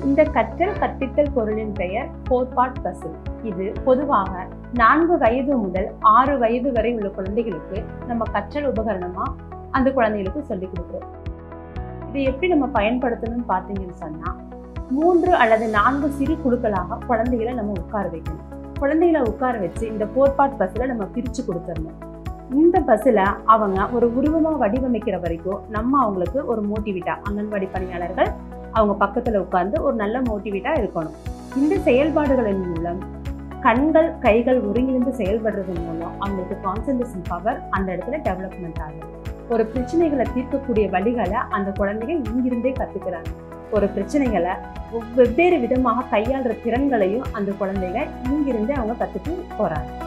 இந்த கற்றல் கற்பித்தல் பொருளின் பெயர் கோட்பாட் பசில் இது பொதுவாக நான்கு வயது முதல் ஆறு வயது வரை உள்ள குழந்தைகளுக்கு நம்ம கற்றல் உபகரணமா அந்த குழந்தைகளுக்கு சொல்லிக் கொடுக்குறோம் இதை எப்படி நம்ம பயன்படுத்தணும்னு பார்த்தீங்கன்னு சொன்னா மூன்று அல்லது நான்கு சிறு குழுக்களாக குழந்தைகளை நம்ம உட்கார வைக்கணும் குழந்தைகளை உட்கார வச்சு இந்த கோட்பாட் பஸ்ஸில் நம்ம பிரித்து கொடுத்துடணும் இந்த பஸ்ஸில் அவங்க ஒரு உருவமாக வடிவமைக்கிற வரைக்கும் நம்ம அவங்களுக்கு ஒரு மோட்டிவேட்டா அங்கன்வாடி பணியாளர்கள் அவங்க பக்கத்தில் உட்கார்ந்து ஒரு நல்ல மோட்டிவேட்டா இருக்கணும் இந்த செயல்பாடுகளின் மூலம் கண்கள் கைகள் ஒருங்கிணைந்து செயல்படுறது மூலம் அவங்களுக்கு கான்சன்ட்ரேஷன் பவர் அந்த இடத்துல டெவலப்மெண்ட் ஆகும் ஒரு பிரச்சனைகளை தீர்க்கக்கூடிய வழிகளை அந்த குழந்தைங்க இங்கிருந்தே கற்றுக்கிறாங்க ஒரு பிரச்சனைகளை வெவ்வேறு விதமாக கையாளுற திறன்களையும் அந்த குழந்தைங்க இங்கிருந்தே அவங்க கற்றுட்டு போகிறாங்க